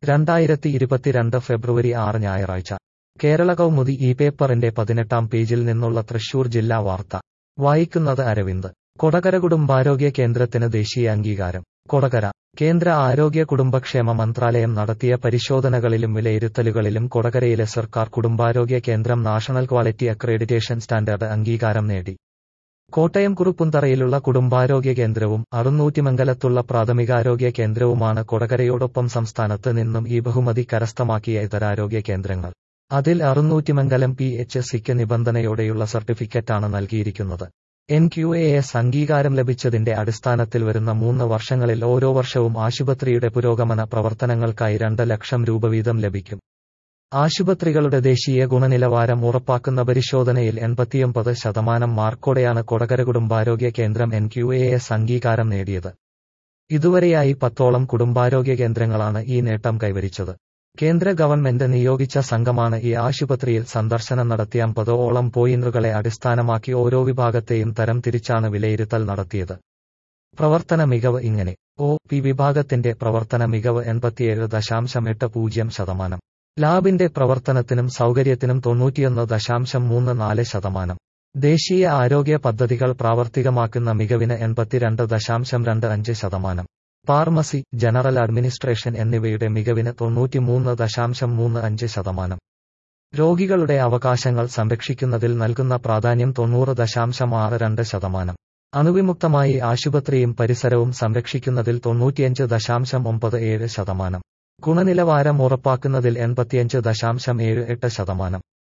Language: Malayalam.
രണ്ടായിരത്തി ഇരുപത്തിരണ്ട് ഫെബ്രുവരി ആറ് ഞായറാഴ്ച കേരള കൗമുദി ഈ പേപ്പറിന്റെ പതിനെട്ടാം പേജിൽ നിന്നുള്ള തൃശൂർ ജില്ലാ വാർത്ത വായിക്കുന്നത് അരവിന്ദ് കൊടകര കുടുംബാരോഗ്യ കേന്ദ്രത്തിന് ദേശീയ അംഗീകാരം കൊടകര കേന്ദ്ര ആരോഗ്യ കുടുംബക്ഷേമ മന്ത്രാലയം നടത്തിയ പരിശോധനകളിലും വിലയിരുത്തലുകളിലും കൊടകരയിലെ സർക്കാർ കുടുംബാരോഗ്യ കേന്ദ്രം നാഷണൽ ക്വാളിറ്റി അക്രഡിറ്റേഷൻ സ്റ്റാൻഡേർഡ് അംഗീകാരം നേടി കോട്ടയം കുറുപ്പുംതറയിലുള്ള കുടുംബാരോഗ്യ കേന്ദ്രവും അറുന്നൂറ്റിമംഗലത്തുള്ള പ്രാഥമികാരോഗ്യ കേന്ദ്രവുമാണ് കൊടകരയോടൊപ്പം സംസ്ഥാനത്ത് നിന്നും ഈ ബഹുമതി കരസ്ഥമാക്കിയ ഇതരാരോഗ്യ കേന്ദ്രങ്ങൾ അതിൽ അറുന്നൂറ്റിമംഗലം പി എച്ച് സിക്ക് നിബന്ധനയോടെയുള്ള സർട്ടിഫിക്കറ്റാണ് നൽകിയിരിക്കുന്നത് എൻ ക്യു എ എസ് അംഗീകാരം ലഭിച്ചതിന്റെ അടിസ്ഥാനത്തിൽ വരുന്ന മൂന്ന് വർഷങ്ങളിൽ ഓരോ വർഷവും ആശുപത്രിയുടെ പുരോഗമന പ്രവർത്തനങ്ങൾക്കായി രണ്ട് ലക്ഷം രൂപ വീതം ലഭിക്കും ആശുപത്രികളുടെ ദേശീയ ഗുണനിലവാരം ഉറപ്പാക്കുന്ന പരിശോധനയിൽ എൺപത്തിയൊമ്പത് ശതമാനം മാർക്കോടെയാണ് കൊടകര കുടുംബാരോഗ്യ കേന്ദ്രം എൻ ക്യു എ എസ് അംഗീകാരം നേടിയത് ഇതുവരെയായി പത്തോളം കുടുംബാരോഗ്യ കേന്ദ്രങ്ങളാണ് ഈ നേട്ടം കൈവരിച്ചത് കേന്ദ്ര ഗവൺമെന്റ് നിയോഗിച്ച സംഘമാണ് ഈ ആശുപത്രിയിൽ സന്ദർശനം നടത്തിയ അമ്പതോളം പോയിന്റുകളെ അടിസ്ഥാനമാക്കി ഓരോ വിഭാഗത്തെയും തരം തിരിച്ചാണ് വിലയിരുത്തൽ നടത്തിയത് പ്രവർത്തന മികവ് ഇങ്ങനെ ഒ പി വിഭാഗത്തിന്റെ പ്രവർത്തന മികവ് എൺപത്തിയേഴ് ദശാംശം എട്ട് പൂജ്യം ശതമാനം ലാബിന്റെ പ്രവർത്തനത്തിനും സൗകര്യത്തിനും തൊണ്ണൂറ്റിയൊന്ന് ദശാംശം മൂന്ന് നാല് ശതമാനം ദേശീയ ആരോഗ്യ പദ്ധതികൾ പ്രാവർത്തികമാക്കുന്ന മികവിന് എൺപത്തിരണ്ട് ദശാംശം രണ്ട് അഞ്ച് ശതമാനം ഫാർമസി ജനറൽ അഡ്മിനിസ്ട്രേഷൻ എന്നിവയുടെ മികവിന് തൊണ്ണൂറ്റിമൂന്ന് ദശാംശം മൂന്ന് അഞ്ച് ശതമാനം രോഗികളുടെ അവകാശങ്ങൾ സംരക്ഷിക്കുന്നതിൽ നൽകുന്ന പ്രാധാന്യം തൊണ്ണൂറ് ദശാംശം ആറ് രണ്ട് ശതമാനം അണുവിമുക്തമായി ആശുപത്രിയും പരിസരവും സംരക്ഷിക്കുന്നതിൽ തൊണ്ണൂറ്റിയഞ്ച് ദശാംശം ഒമ്പത് ഏഴ് ശതമാനം ഗുണനിലവാരം ഉറപ്പാക്കുന്നതിൽ എൺപത്തിയഞ്ച് ദശാംശം ഏഴ് എട്ട് ശതമാനം